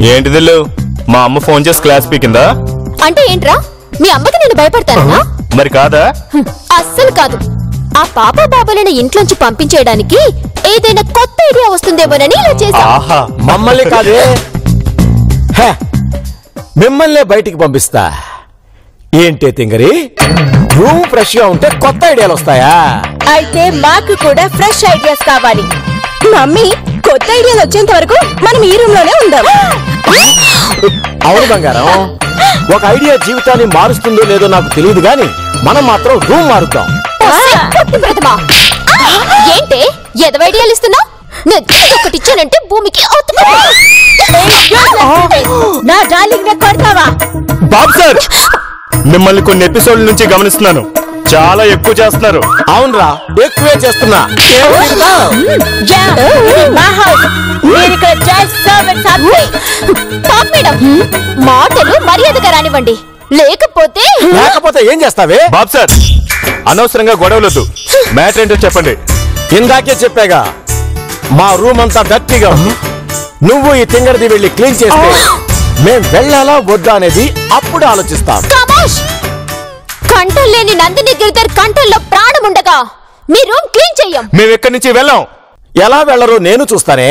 ఏంటి దిల్లు మా అమ్మ ఫోన్ చేసి క్లాస్ పీకిందా అంటే ఏంట్రా మీ అమ్మకి నేను భయపడతానా మరి కాదా హ్మ్, అస్సలు కాదు ఆ పాప బాబాలను ఇంట్లోంచి పంపించేయడానికి ఏదైనా కొత్త ఐడియా వస్తుందేమోనని ఇలా చేశా ఆహా మమ్మల్ని కాదే హే, మిమ్మల్నే బయటికి పంపిస్తా ఏంటే తింగరి రూమ్ ఫ్రెష్ గా ఉంటే కొత్త ఐడియాలు వస్తాయా అయితే మాకు కూడా ఫ్రెష్ ఐడియాస్ కావాలి మమ్మీ కొత్త ఐడియాలు వచ్చేంత వరకు మనం ఈ రూమ్ లోనే ఉందాం అవును బంగారం ఒక ఐడియా జీవితాన్ని మారుస్తుందో లేదో నాకు తెలియదు గాని మనం మాత్రం రూమ్ మారుద్దాం ఒసేయ్, పొట్టి ప్రతిమా ఏంటే ఎదవైడియాలు ఇస్తున్నావు నేను ఒకటి ఇచ్చానంటే భూమికి అతుక్కుపో. నా డార్లింగ్ నే కొడతావా బాబు సార్ మిమ్మల్ని కొన్ని ఎపిసోడ్ల నుంచి గమనిస్తున్నాను చాలా ఎక్కువ చేస్తున్నారు అవునరా ఎక్కువే చేస్తున్నా ఏం తింటావ్? యా, ఇది మా హౌస్ మీరు ఇక్కడ జస్ట్ సర్వెంట్స్ అంతే పాప్ మేడం మాటలు మర్యాదగా రానివ్వండి లేకపోతే లేకపోతే ఏం చేస్తావే బాబు సార్ అనవసరంగా గొడవలొద్దు మ్యాటర్ ఏంటో చెప్పండి ఇందాకే చెప్పాగా మా రూమ్ అంతా డర్టీగా ఉంది నువ్వు ఈ తింగరది వెళ్ళి క్లీన్ చేస్తే మేం వెళ్ళాలా వద్దా అనేది అప్పుడు ఆలోచిస్తాం కమోష్ కంఠం లేని నందిని గిరిధర్ కంఠంలో ప్రాణం ఉండగా మీ రూమ్ క్లీన్ చెయ్యం మేము ఎక్కడి నుంచి వెళ్ళాం ఎలా వెళ్ళరో నేను చూస్తానే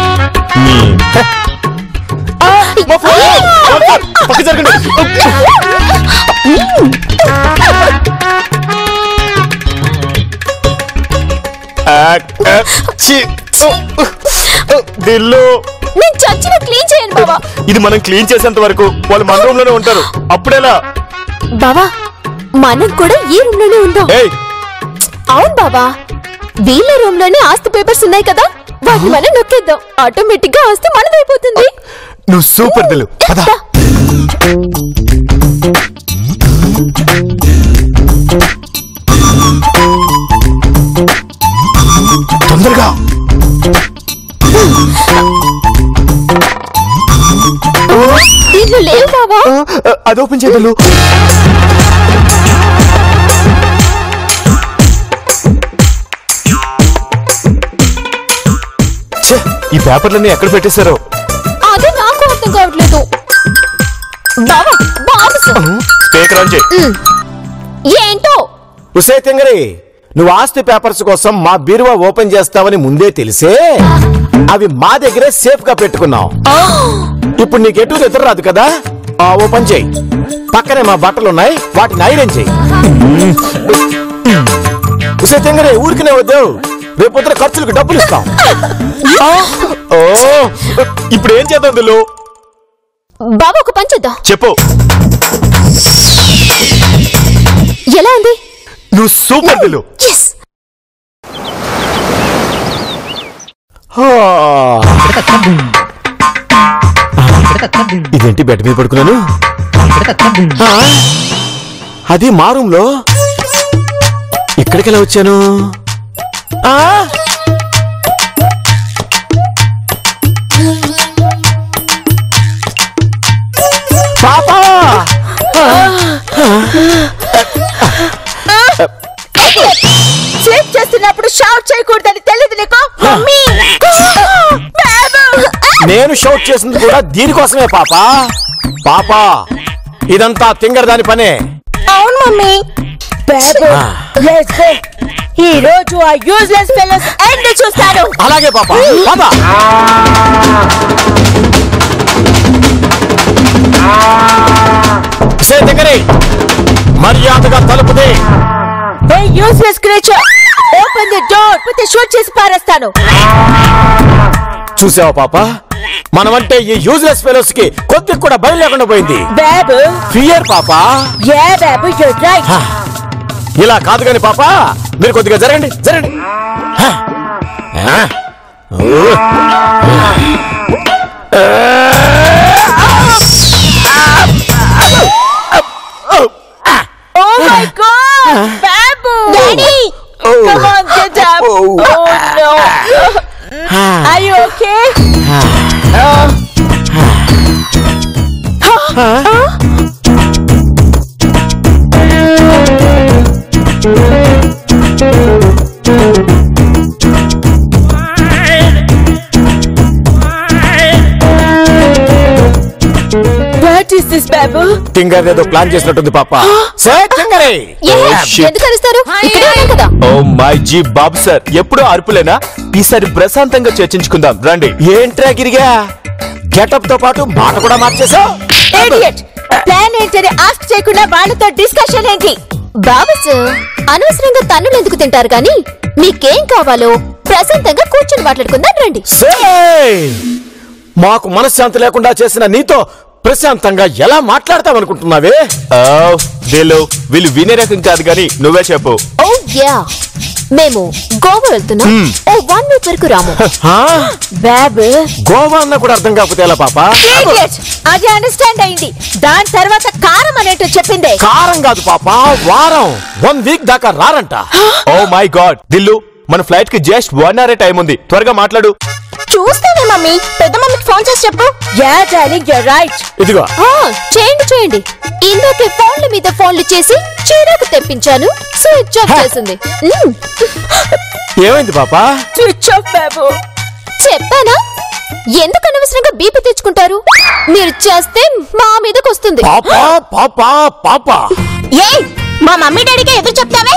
బాబు సార్, పక్క జరగండి ఆ, ఆ, ఛీ, ఓ, ఓ, దిల్లు నేను చచ్చిన క్లీన్ చేయను బావా ఇది మనం క్లీన్ చేసేంత వరకు వాళ్ళు మన రూమ్ లోనే ఉంటారు అప్పుడేలా బావా మనం కూడా ఈ రూమ్ లోనే ఉందాం ఏయ్ అవును బావా వీళ్ళ రూమ్ లోనే ఆస్తి పేపర్స్ ఉన్నాయి కదా వాటిని మనం నొక్కేద్దాం ఆటోమేటిక్ గా ఆస్తి మనదైపోతుంది నువ్వు సూపర్ దిల్లు పద దా. తొందరగా దీంట్లో లేవు బావా అది ఓపెన్ చేయగలరు ఛే, ఈ పేపర్లన్నీ ఎక్కడ పెట్టేశారో అదే నాకు అర్థం కావట్లేదు బావా బాబు స్పీకర్ ఆన్ చేయి ఏంటో ఉసే తింగరి నువ్వు ఆస్తి పేపర్స్ కోసం మా బీరువా ఓపెన్ చేస్తావని ముందే తెలిసే అవి మా దగ్గరే సేఫ్ గా పెట్టుకున్నాం ఇప్పుడు నీకు ఎటు నిద్ర రాదు కదా ఆ ఓపెన్ చేయి పక్కనే మా బట్టలు ఉన్నాయి వాటిని ఐరన్ చేయి ఉసే తింగరి ఊరికనే వద్దు రేపు పొద్దున ఖర్చులకు డబ్బులు ఇస్తాం ఓ ఇప్పుడు ఏం చేద్దాం దిల్లు బాబా ఒక పని చేద్దాం చెప్పు ఎలా ఉంది నువ్వు సూపర్ దిల్లు ఎస్ ఆ. ఇదేంటి బెడ్ మీద పడుకున్నాను ఆ? అది మా రూమ్ లో ఇక్కడికి ఎలా వచ్చాను ఆ? పాపా స్లీప్ చేస్తున్నప్పుడు షౌట్ చేయకూడదని తెలియదు నీకు మమ్మీ బాబు నేను షౌట్ చేసింది కూడా దీనికోసమే పాపా పాపా ఇదంతా తింగర్ దాని పనే అవును మమ్మీ బాబు లెట్స్ గో ఈ రోజు ఆ యూజ్లెస్ ఫెలోస్ ఎండ్ చూస్తాను అలాగే పాపా పాపా సే తింగరి మర్యాదగా తలుపుది a useless creature open the door పోతే షూట్ చేసి పారేస్తాను చూసావా పాప మనమంటే ఈ యూజ్లెస్ ఫెలోస్ కి కొద్ది కూడా భయం లేకుండా పోయింది బాబు ఫియర్ పాపా యా బాబు యూర్ రైట్ ఇలా కాదు కాని పాప మీరు కొద్దిగా జరగండి జరగండి హ. ఆ. ఊ. ఓ మై గాడ్ బాబు daddy Come on, get up. Oh. Oh no. Are you okay? Is this బాబు తింగర్ ఏదో ప్లాన్ చేసినట్టుంది పాప సే తింగరే ఏ, shit. ఎందుకు అరుస్తారు ఇక్కడే ఉన్నాం కదా ఓ మై జీ బాబు సార్ ఎప్పుడూ అరుపులేనా ఈసారి ప్రశాంతంగా చర్చించుకుందాం రండి ఏంట్రా గిరిగా గెటప్ తో పాటు మాట కూడా మార్చేసావు ఇడియట్ ప్లాన్ ఏంటని ఆస్క్ చేయకుండా వాళ్ళతో డిస్కషన్ ఏంటి బాబు సార్ అనవసరంగా తన్నులు ఎందుకు తింటారు కానీ మీకేం కావాలో ప్రశాంతంగా కూర్చొని మాట్లాడుకుందాం రండి సే మాకు మనశ్శాంతి లేకుండా చేసిన నీతో ప్రశాంతంగా ఎలా మాట్లాడతావనుకుంటున్నావే ఆ, వీళ్ళు వీళ్ళు వినే రకం కాదు కానీ నువ్వే చెప్పు ఓ యా మేము గోవా వెళ్తున్నాం ఓ వన్ వీక్ వరకు రాము ఆ? బాబు గోవా అన్న కూడా అర్థం కాకపోతే ఎలా పాప ఇడియట్ అది అండర్స్టాండ్ అయింది దాని తర్వాత కారం అనేటో చెప్పిందే కారం కాదు పాప వారం వన్ వీక్ దాకా రారంట ఓ మై గాడ్ దిల్లు మన ఫ్లైట్ కి జస్ట్ వన్ అవర్ టైం ఉంది త్వరగా మాట్లాడు చూస్తానే మమ్మీ పెద్ద మమ్మీకి ఫోన్ చేసి చెప్పు యా డార్లింగ్ యు రైట్ ఇదిగో ఆ, చేయండి చేయండి ఇందాకే ఫోన్ల మీద ఫోన్లు చేసి చీరకు తెప్పించాను స్విచ్ ఆఫ్ చేసింది మ్, ఏమైంది పాప స్విచ్ ఆఫ్ బాబు చెప్పానా ఎందుకు అనవసరంగా బీపీ తెచ్చుకుంటారు మీరు చేస్తే మా మీదకి వస్తుంది పాప పాప పాప ఏ మా మమ్మీ డాడీకి ఎదురు చెప్తావే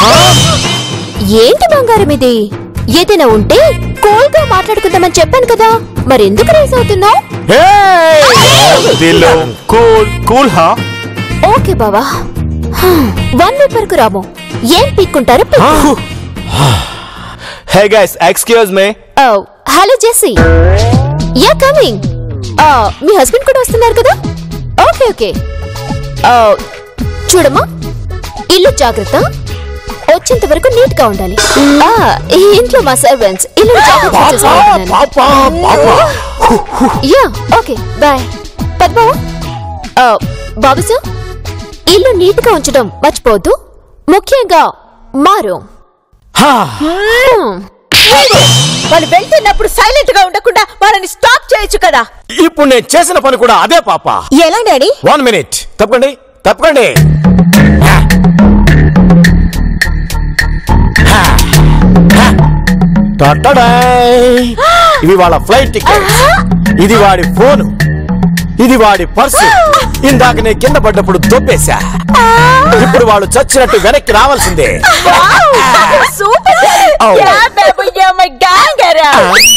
ఏంటి బంగారం ఇది ఏదైనా ఉంటే కూల్ గా మాట్లాడుకుందామని చెప్పాను కదా మరెందుకు రేస్ అవుతున్నావు దిల్లు కూల్ కూల్ హా ఓకే బావా వన్ వీక్ వరకు రాము ఏం పీక్కుంటారు పీక్కు. Hey guys excuse me oh, hello Jessie ya coming ఆ, మీ హస్బెండ్ కూడా వస్తున్నారు కదా ఓకే ఓకే ఆ, చూడమ్మా ఇల్లు జాగ్రత్త వచ్చేంత వరకు నీట్ గా ఉండాలి ఆ, ఈ ఇంట్లో మా సర్వెంట్స్ ఇల్లు జాగ్రత్త పాప చూసుకుంటున్నాను. పాప పాప యా ఓకే బాయ్ పద్మావా ఆ, బాబు సార్ ఇల్లు నీట్ గా ఉంచడం మర్చిపోవద్దు ముఖ్యంగా మా రూమ్ హా. హ్మ్. వాళ్ళు వెళ్తున్నప్పుడు సైలెంట్ గా ఉండకుండా వాళ్ళని స్టాప్ చేయొచ్చు కదా ఇప్పుడు నేను చేసిన పని కూడా అదే పాప ఎలా డాడీ వన్ మినిట్ తప్పకండి తప్పకండి ఇవి వాళ్ళ ఫ్లైట్ టికెట్ ఇది వాడి ఫోను ఇది వాడి పర్సు ఇందాక నేను కింద పడ్డప్పుడు దొబ్బేశా ఇప్పుడు వాళ్ళు చచ్చినట్టు వెనక్కి రావాల్సిందే సూపర్ Oh. యా బాబు యా మై గాంగరా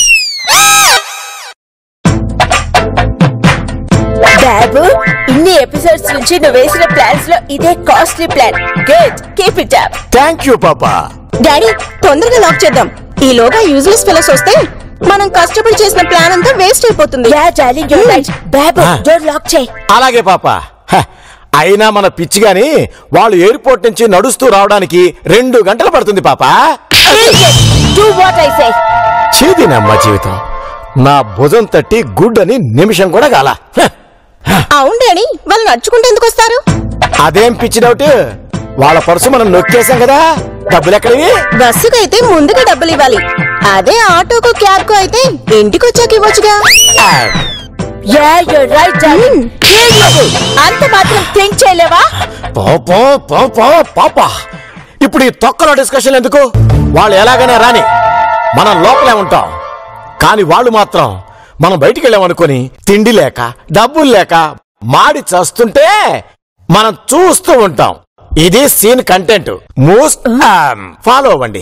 బాబు ఇన్ని ఎపిసోడ్స్ నుంచి నువ్వు వేసిన ప్లాన్స్ లో ఇదే costly plan good keep it up thank you పాపా డాడీ తొందరగా లాక్ చేద్దాం ఈలోగా యూజ్లెస్ ఫెలోస్ వస్తే మనం కష్టపడి చేసిన ప్లాన్ అంతా వేస్ట్ అయిపోతుంది యా డార్లింగ్ యు రైట్ బాబు Ah. డోర్ లాక్ చేయి అలాగే పాప హ, అయినా మన పిచ్చి గాని వాళ్ళు ఎయిర్పోర్ట్ నుంచి నడుస్తూ రావడానికి రెండు గంటలు పడుతుంది పాప డు వాట్ ఐ సే చేదినమ్మ జీవితం నా భుజం తట్టి గుడ్ అని నిమిషం కూడా గాల హ, అవును డాడీ వాళ్ళు నడుచుకుంటూ ఎందుకు వస్తారు అదేం పిచ్చి డౌట్ వాళ్ళ పర్సు మనం నొక్కేసాం కదా డబ్బులు ఎక్కడివి బస్సుకు అయితే ముందుగా డబ్బులు ఇవ్వాలి అదే ఆటోకు క్యాబ్ కు అయితే ఇంటికి వచ్చాక ఇవ్వచ్చుగా ఆ, యా యు రైట్ డార్లింగ్ అంత మాత్రం థింక్ చేయలేవా పాప పాప పాప ఇప్పుడు ఈ తొక్కలో డిస్కషన్ ఎందుకు వాళ్ళు ఎలాగైనా రాని మనం లోపలే ఉంటాం కానీ వాళ్ళు మాత్రం మనం బయటికి వెళ్ళామనుకొని తిండి లేక డబ్బులు లేక మాడి చస్తుంటే మనం చూస్తూ ఉంటాం ఇది సీన్ కంటెంట్ మూస్ ఫాలో అవ్వండి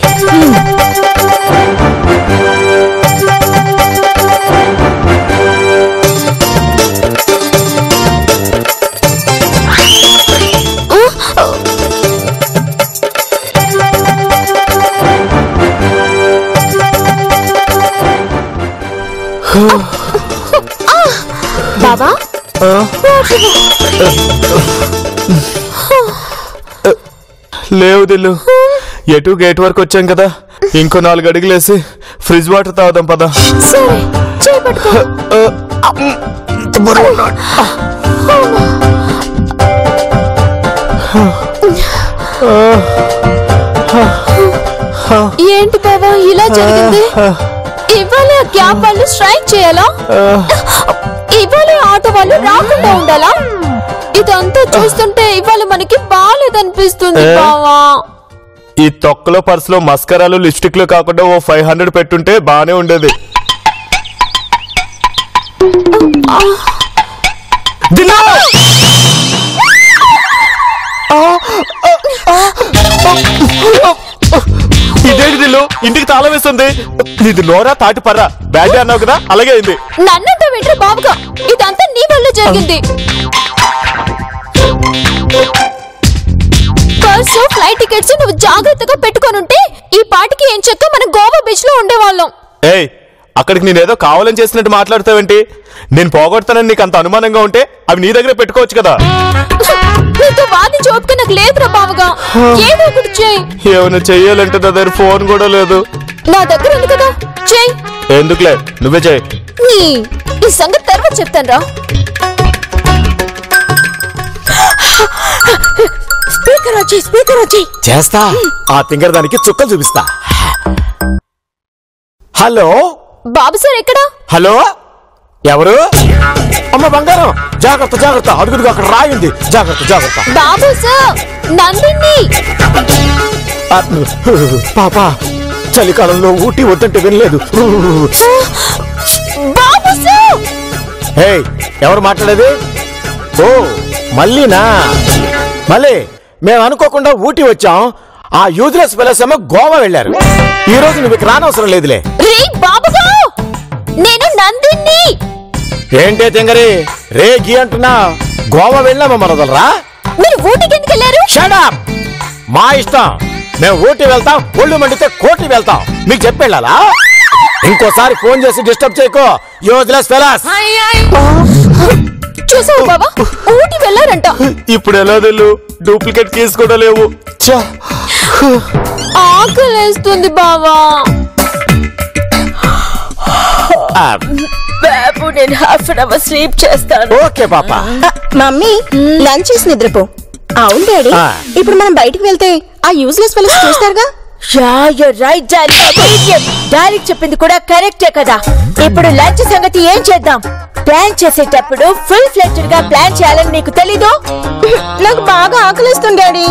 బాబా లేవు దిల్లు ఎటు గేట్ వరకు వచ్చాం కదా ఇంకో నాలుగు అడుగులేసి ఫ్రిడ్జ్ వాటర్ తాగుదాం పదా సరే చేపట్టుకో ఏంటి బాబా ఇలా జరిగింది ఇవాళ ఆ క్యాబ్ వాళ్ళు స్ట్రైక్ చేయాలా ఇవాళ ఆటో వాళ్ళు రాకుండా ఉండాలా ఇదంతా చూస్తుంటే ఇవాళ మనకి బాగాలేదనిపిస్తుంది ఏ? బావా ఈ తొక్కలో పర్సులో మస్కరాలు లిప్స్టిక్లు కాకుండా ఓ ఫైవ్ హండ్రెడ్ పెట్టుంటే బానే ఉండేది దిల్లు ఇదేంటి దిల్లు ఇంటికి తాళం వేస్తుంది నీది నోరా తాటి పర్రా బ్యాడ్ అన్నావు కదా అలాగే అయింది నన్నంతా వింటారు బాబుగా ఇదంతా నీ వల్ల జరిగింది పర్సు ఫ్లైట్ టికెట్స్ నువ్వు జాగ్రత్తగా పెట్టుకొనుంటే ఈ పాటికి ఏం చెక్క మనం గోవా బీచ్ లో ఉండేవాళ్ళం ఏయ్ అక్కడికి నేనేదో కావాలని చేసినట్టు మాట్లాడతావేంటి నేను పోగొడతానని నీకు అంత అనుమానంగా ఉంటే అవి నీ దగ్గర పెట్టుకోవచ్చు కదా నీతో వాదించి ఓపిక నాకు లేదురా బావగా ఏదో ఒకటి చేయి ఏమైనా చెయ్యాలంటే నా దగ్గర ఫోన్ కూడా లేదు నా దగ్గర ఉంది కదా చేయి ఎందుకులే నువ్వే చేయి నీ ఈ సంగతి తర్వాత చెప్తాను రా స్పీకర్ వచ్చి స్పీకర్ వచ్చి చేస్తా ఆ తింగర దానికి చుక్కలు చూపిస్తా హలో బాబు సార్ ఎక్కడా హలో ఎవరు అమ్మ బంగారం జాగ్రత్త జాగ్రత్త అడుగుడుగు అక్కడ రాయింది జాగ్రత్త జాగ్రత్త బాబు సార్ నందిని ఆ, పాప చలికాలంలో ఊటీ వద్దంటే వినలేదు బాబు సార్ హే ఎవరు మాట్లాడేది ఓ మళ్ళీనా మళ్ళీ మేము అనుకోకుండా ఊటీ వచ్చాం ఆ యూజ్లెస్ ఫెలోస్ ఏమో గోవా వెళ్ళారు ఈ రోజు నువ్వు ఇక్కడ రానవసరం లేదులే రే బాబుగా నేను నందిని ఏంటే తింగరి రే గీ అంటున్నా గోవా వెళ్ళామా మనదలరా మీరు ఊటికి ఎందుకు వెళ్ళారు షడప్ మా ఇష్టం మేము ఊటీ వెళ్తాం ఒళ్ళు మండితే కోటి వెళ్తాం మీకు చెప్పెళ్ళాలా ఇంకోసారి ఫోన్ చేసి డిస్టర్బ్ చేయకో యూజ్లెస్ ఫెలాస్ చూసావు బాబా ఊటి వెళ్ళారంట ఇప్పుడు ఎలా తెలు డూప్లికేట్ కీస్ కూడా లేవు ఛా! ఆకలేస్తుంది బావా బాబు నేను హాఫ్ అన్ అవర్ స్లీప్ చేస్తాను ఓకే పాప మమ్మీ లంచ్ చేసి నిద్రపో అవును డాడీ ఆ. ఇప్పుడు మనం బయటికి వెళ్తే ఆ యూజ్లెస్ ఫెలోస్ చూస్తారుగా ya your right daddy daddy చెప్పింది కూడా కరెక్టే కదా ఇప్పుడు లంచ్ సంగతి ఏం చేద్దాం ప్లాన్ చేసేటప్పుడు ఫుల్ ఫ్లెడ్జ్డ్ గా ప్లాన్ చేయాలని నీకు తెలీదు నాకు బాగా ఆకలిస్తుంది డాడీ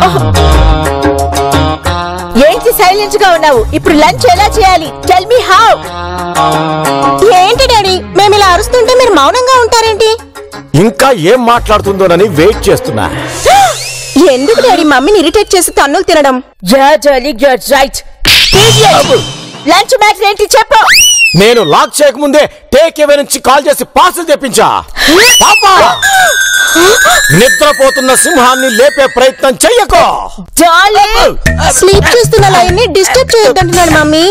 ఏంటి సైలెంట్ గా ఉన్నావు ఇప్పుడు లంచ్ ఎలా చేయాలి టెల్ మీ హౌ ఏంటి డాడీ మేము ఇలా అరుస్తుంటే మీరు మౌనంగా ఉంటారేంటి ఇంకా ఏం మాట్లాడుతుందోనని వెయిట్ చేస్తున్నా ఎందుకు డాడీ మమ్మీని ఇరిటేట్ చేసి తన్నులు తినడం ya darling your right lunch matter ఏంటి చెప్పు నేను లాక్ చేయకముందే టేక్ అవే నుంచి కాల్ చేసి పార్సల్ తెప్పించా పాపా నిద్రపోతున్న సింహాన్ని లేపే ప్రయత్నం చెయ్యకో డార్లింగ్ స్లీప్ చేస్తున్న లైన్ ని డిస్టర్బ్ చేయొద్దంటున్నాడు మమ్మీ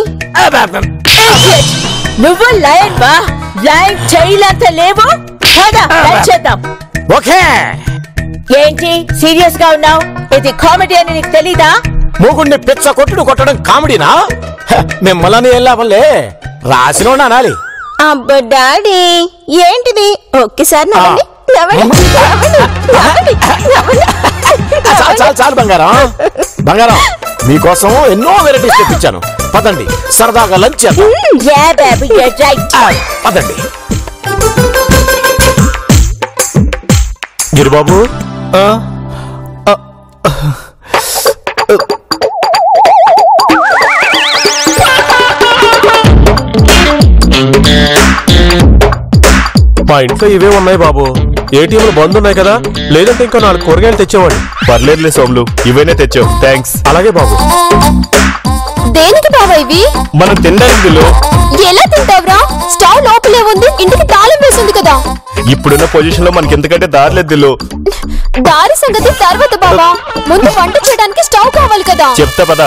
నువ్వు లయన్ వా లయన్ చేయలేంత లేవు పద లంచ్ చేద్దాం ఓకే ఏంటి సీరియస్ గా ఉన్నావు ఇది కామెడీ అని నీకు తెలీదా మూగుడిని పిచ్చ కొట్టుడు కొట్టడం కామెడీనా హ, మిమ్మల్ని ఏం లాభంలే రాసినోడు అనాలి అబ్బా డాడీ ఏంటిది ఒక్కసారి నవ్వండి నవ్వండి నవ్వండి నవ్వండి నవ్వండి చాలు చాలు చాలు బంగారం బంగారం మీకోసం ఎన్నో వెరైటీస్ తెప్పించాను పదండి సరదాగా లంచ్ చేద్దాం యా బేబీ యూర్ రైట్ ఆ, పదండి గిరిబాబు ఆ? ఆ. మా ఇంట్లో ఇవే ఉన్నాయి బాబు ఏటీఎంలు బంద్ ఉన్నాయి కదా లేదంటే ఇంకా నాలుగు కూరగాయలు తెచ్చేవాడిని పర్లేదులే సోములు ఇవైనా తెచ్చావు థ్యాంక్స్ అలాగే బాబు దేనికి బావా ఇవి మనం తినడానికి దిల్లు ఎలా తింటావురా స్టవ్ లోపలే ఉంది ఇంటికి తాళం వేసింది కదా ఇప్పుడున్న పొజిషన్ లో మనకి ఎందుకంటే దారిలేదు దిల్లు దారి సంగతి తర్వాత బావా ముందు వంట చేయడానికి స్టవ్ కావాలి కదా చెప్తా పదా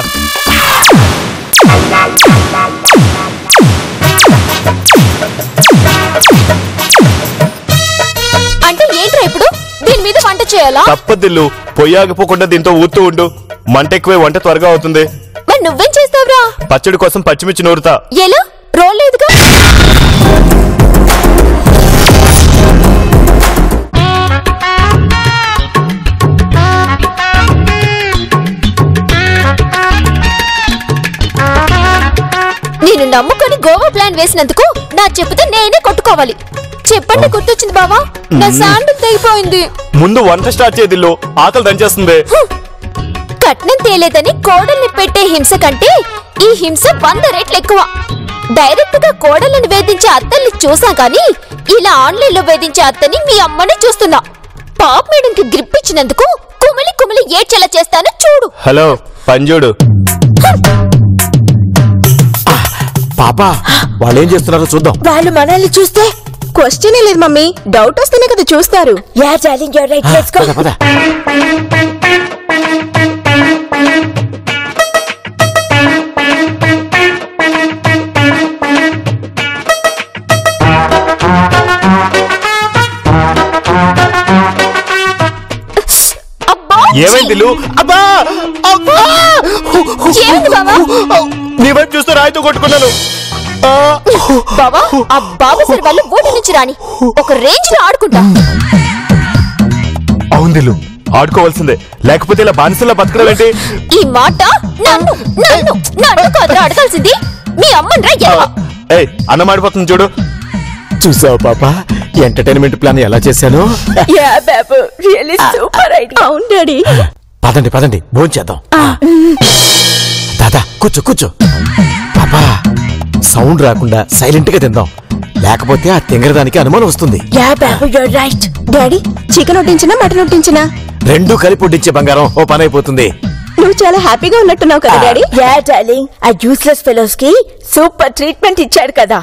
అంటే ఏంట్రా ఇప్పుడు దీని మీద వంట చేయాలా తప్పదిల్లు పొయ్యి ఆగిపోకుండా దీంతో ఊతూ ఉండు మంట ఎక్కువే వంట త్వరగా అవుతుంది మరి నువ్వేం చేస్తావురా పచ్చడి కోసం పచ్చిమిర్చి నూరుతా ఎలా రోలేదుగా నేను నమ్ముకొని గోవా ప్లాన్ వేసినందుకు నా చెప్పుతో నేనే కొట్టుకోవాలి చెప్పండి గుర్తొచ్చింది బావా నా శాండిల్ తెగిపోయింది ముందు వంట స్టార్ట్ చేయ దిల్లు ఆకలి దంచేస్తుంది కట్నం తేలేదని కోడల్ని పెట్టే హింస కంటే ఈ హింస వంద రెట్లు ఎక్కువ డైరెక్ట్ గా కోడలను వేధించే అత్తల్ని చూసాం కానీ ఇలా ఆన్లైన్ లో వేధించే అత్తని మీ అమ్మని చూస్తున్నా పాప్ మేడంకి గ్రిప్ ఇచ్చినందుకు కుమిలి కుమిలి ఏడ్చేలా చేస్తాను చూడు హలో పంజుడు పాప వాళ్ళు ఏం చేస్తున్నారో చూద్దాం వాళ్ళు మనల్ని చూస్తే క్వశ్చనే లేదు మమ్మీ డౌట్ వస్తేనే కదా చూస్తారు ya darling your right let's go పద పద అబ్బా ఏమైంది లు? అబ్బా అబ్బా! ఏమైంది బావా నీ వైపు చూస్తూ రాయితో కొట్టుకున్నాను ఆ! బావా ఆ బాబు సరి వాళ్ళు ఊటి నుంచి రాని ఒక రేంజ్ లో ఆడుకుంటా అవును దిల్లు ఆడుకోవాల్సిందే లేకపోతే ఇలా బానిసలా బతకడం ఏంటి ఈ మాట నన్ను నన్ను నన్ను కాదురా అడగాల్సింది మీ అమ్మని రా ఎడవ. ఏయ్ అన్నం ఆడిపోతుంది చూడు చూసావు పాప ఎంటర్టైన్మెంట్ ప్లాన్ ఎలా చేశాను యా బాబు రియల్లీ సూపర్ ఐడియా అవును డాడీ పదండి పదండి భోంచేద్దాం దాదా కూర్చో కూర్చో పాపా సౌండ్ రాకుండా సైలెంట్ గా తిందాం లేకపోతే ఆ తింగరదానికి అనుమానం వస్తుంది యా బాబు యూర్ రైట్ డాడీ చికెన్ వడ్డించినా మటన్ వడ్డించినా రెండు కలిపి వడ్డించే బంగారం ఓ పని అయిపోతుంది నువ్వు చాలా హ్యాపీగా ఉన్నట్టున్నావు కదా డాడీ యా డార్లింగ్ ఆ యూస్లెస్ ఫెలోస్ కి సూపర్ ట్రీట్మెంట్ ఇచ్చాడు కదా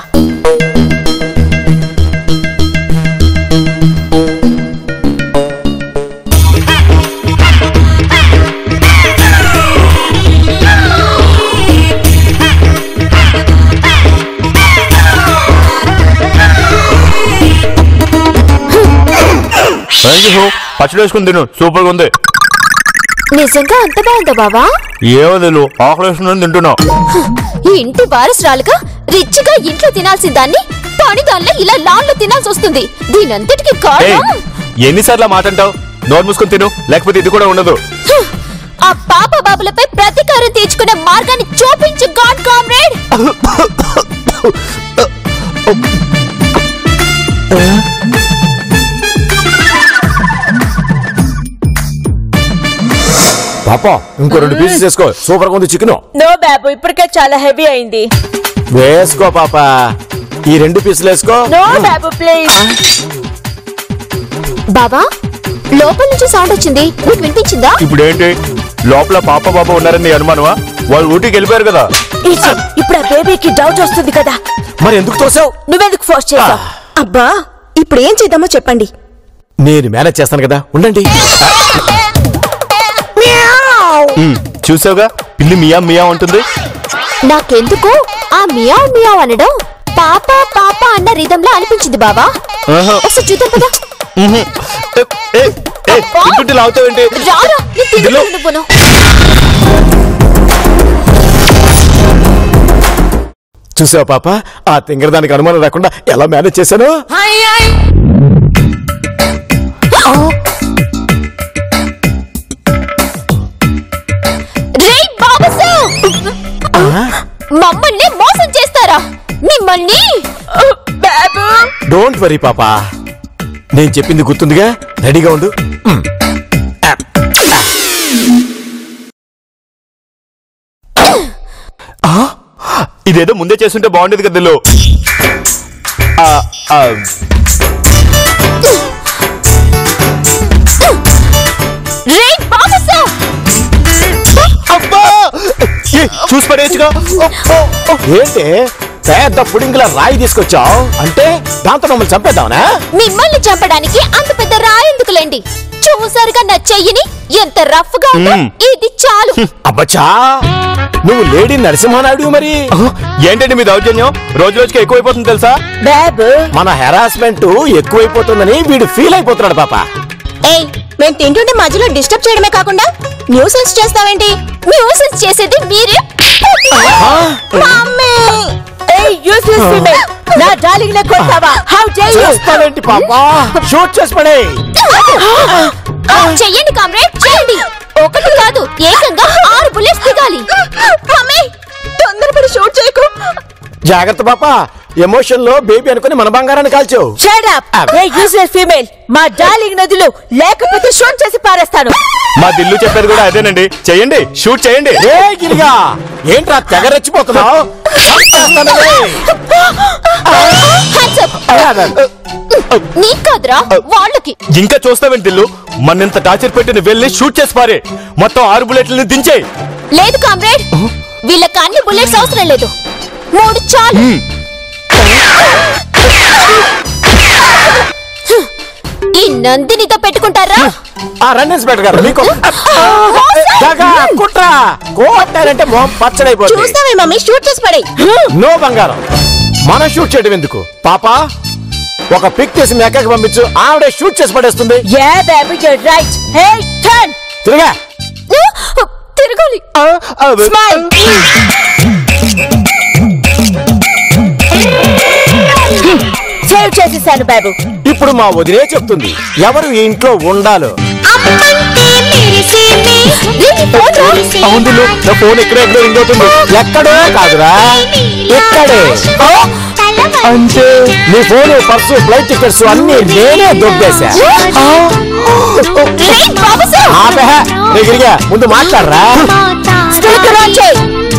థ్యాంక్ యూ పచ్చడి వేసుకుని తిను సూపర్ గా ఉంది నిజంగా అంత బాగుందా బావా ఏమో దిల్లు ఆకలి వేసుకుని తింటున్నావు ఈ ఇంటి వారసురాలుగా రిచ్గా ఇంట్లో తినాల్సిన దాన్ని పని దానిలో ఇలా లాన్లో తినాల్సి వస్తుంది దీనంతటికి ఏయ్ కారణం ఎన్నిసార్లు ఆ మాట అంటావు నోరు మూసుకొని తిను లేకపోతే ఇది కూడా ఉండదు హ్, ఆ పాప బాబులపై ప్రతీకారం తీర్చుకునే మార్గాన్ని చూపించు గాడ్ కామ్రేడ్ పాప ఇంకో రెండు పీసెస్ వేసుకో సూపర్ గా ఉంది చికెన్ నో బాబు ఇప్పటికే చాలా హెవీ అయింది వేసుకో పాప ఈ రెండు పీసులు వేసుకో నో బాబు ప్లీజ్ బాబా లోపల నుంచి సౌండ్ వచ్చింది నీకు వినిపించిందా ఇప్పుడు ఏంటి లోపల పాప బాబా ఉన్నారని నీ అనుమానమా వాళ్ళు ఊటికి వెళ్ళిపోయారు కదా ఈజీ ఇప్పుడు ఆ బేబీకి డౌట్ వస్తుంది కదా మరి ఎందుకు తోసావు నువ్వెందుకు ఫోర్స్ చేసావు అబ్బా ఇప్పుడు ఏం చేద్దామో చెప్పండి నేను మేనేజ్ చేస్తాను కదా ఉండండి ఉమ్, చూసావుగా పిల్లి మియా మియా ఉంటుంది నాకెందుకు ఆ మియావ్ మియావ్ అనడం పాప పాప అన్న రిధంలో అనిపించింది బావా ఆహా. ఒకసారి చూద్దాం పదా ఉహు. ఏ, ఏ, ఏ, తింటుంటే లాగుతావేంటి రారా నీ తిండి ఇదిలో. నువ్వును చూసావు పాప ఆ తింగరదానికి అనుమానం రాకుండా ఎలా మేనేజ్ చేశాను రే బాబసు మమ్మల్ని మోసం చేస్తారా మిమ్మల్ని బాబు డోంట్ వరీ పాప నేను చెప్పింది గుర్తుందిగా రెడీగా ఉండు మ్. ఇదేదో ముందే చేస్తుంటే బాగుండేది కదా దిల్లు. ఆ, ఆ, రే బాబసు అబ్బా! ఏ, చూసి పడేయచ్చుగా ఏంటి పెద్ద పుడింగిలా రాయి తీసుకొచ్చావు అంటే దాంతో మమ్మల్ని చంపేద్దామనా మిమ్మల్ని చంపడానికి అంత పెద్ద రాయందుకులేండి చూసారుగా నా చెయ్యిని ఎంత రఫ్ గా ఉందో మ్మ్. ఇది చాలు అబ్బచ్చా నువ్వు లేడీ నరసింహనాయుడు మరి ఏంటండి మీ దౌర్జన్యం రోజు రోజుకి ఎక్కువైపోతుంది తెలుసా బాబు మన హెరాస్మెంట్ ఎక్కువైపోతుందని వీడు ఫీల్ అయిపోతున్నాడు పాప ఏయ్ మేము తింటుంటే మధ్యలో డిస్టర్బ్ చేయడమే కాకుండా న్యూసెన్స్ చేస్తావేంటి న్యూసెన్స్ చేసేది మీరే మమ్మీ ఏయ్ యూస్లెస్ ఫీమేల్ నా డార్లింగ్ నే కొట్టావా హౌ డే యు చేస్తావేంటి పాప షూట్ చేసి పడే ఆ, చెయ్యండి కామ్రేడ్ చెయ్యండి ఒకటి కాదు ఏకంగా ఆరు బుల్లెట్స్ దిగాలి మమ్మీ తొందరపడి షూట్ చేయకు జాగ్రత్త పాప ఎమోషన్ లో బేబీ అనుకుని మన బంగారాన్ని కాల్చావు షట్ అప్ ఏ యూజ్లెస్ ఫీమేల్ మా డార్లింగ్ నదులు లేకపోతే షూట్ చేసి పారేస్తాను మా దిల్లు చెప్పేది కూడా అదేనండి చెయ్యండి షూట్ చేయండి ఏ గిరిగా ఏంట్రా తెగ రెచ్చిపోతున్నావు చంపేస్తానులే. Hands up. నీకు కాదురా వాళ్ళకి ఇంకా చూస్తావేంటి దిల్లు మన్నింత టార్చర్ పెట్టి నువ్వు వెళ్ళి షూట్ చేసి పారే మొత్తం ఆరు బుల్లెట్లని దించేయి లేదు కామ్రేడ్ వీళ్ళకి అన్ని బుల్లెట్స్ అవసరం లేదు మూడు చాలు ఈ నందినితో పెట్టుకుంటారా ఆ రన్ ఇన్స్పెక్టర్ గారు మీకు తెగ కుట్ర కోట్టారంటే మొహం పచ్చడైపోతుంది చూస్తావే మమ్మీ షూట్ చేసి పడే నో బంగారం మనం షూట్ చేయడం ఎందుకు పాప ఒక పిక్ తీసి మీ అక్కకి పంపించు ఆవిడే షూట్ చేసి పడేస్తుంది ya baby your right hey turn తిరిగా తిరగాలి స్మైల్ సేవ్ చేసేసాను బాబు ఇప్పుడు మా వదిలే చెప్తుంది ఎవరు ఈ ఇంట్లో ఉండాలో అవును దిల్లు నా ఫోన్ ఎక్కడో ఎక్కడో రింగ్ అవుతుంది ఎక్కడో కాదురా ఇక్కడే అంటే నీ ఫోన్ పర్సు ఫ్లైట్ టికెట్స్ అన్ని నేనే దొబ్బేశా ఆపే దగ్గరగా ముందు మాట్లాడరా స్పీకర్ ఆన్ చేయి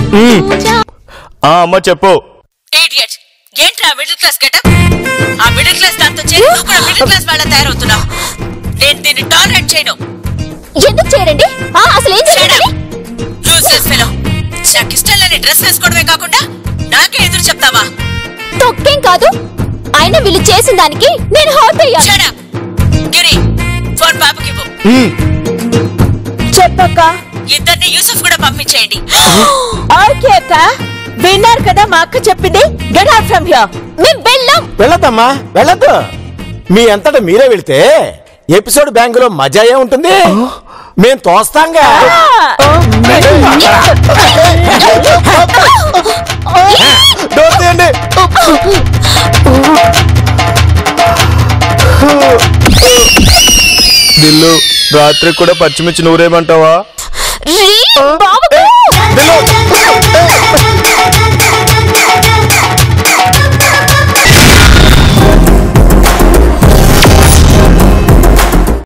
ఆ అమ్మ చెప్పు ఇడియట్ ఏంట్రా మిడిల్ క్లాస్ గెటప్ ఆ మిడిల్ క్లాస్ దాంతో చేరి నువ్వు కూడా మిడిల్ క్లాస్ వాళ్ళ తయారవుతున్నావు నేను దీన్ని టాలరేట్ చేయను ఎందుకు చేయరండి ఆ, అసలు ఏం చేయాలి యూస్లెస్ ఫెలో నాకు ఇష్టం లేని డ్రెస్ వేసుకోవడమే కాకుండా నాకే ఎదురు చెప్తావా తొక్కేం కాదు అయినా వీళ్ళు చేసిన దానికి నేను హర్ట్ అయ్యాను షడా గిరి ఫోన్ పాపకి ఇవ్వు చెప్పక్క ఇద్దరిని యూసుఫ్ కూడా పంపించేయండి ఓకే అక్క విన్నారు కదా మా అక్క చెప్పింది గెట్ అవుట్ ఫ్రమ్ హియర్ మేము వెళ్ళాం వెళ్ళొద్దమ్మా వెళ్ళొద్దు మీ అంతటా మీరే వెళ్తే ఎపిసోడ్ బ్యాంకులో మజా ఏ ఉంటుంది మేం తోస్తాంగా డోర్ తీయండి దిల్లు రాత్రి కూడా పచ్చిమిర్చి నూరేమంటావా రీ బాబు దిల్లు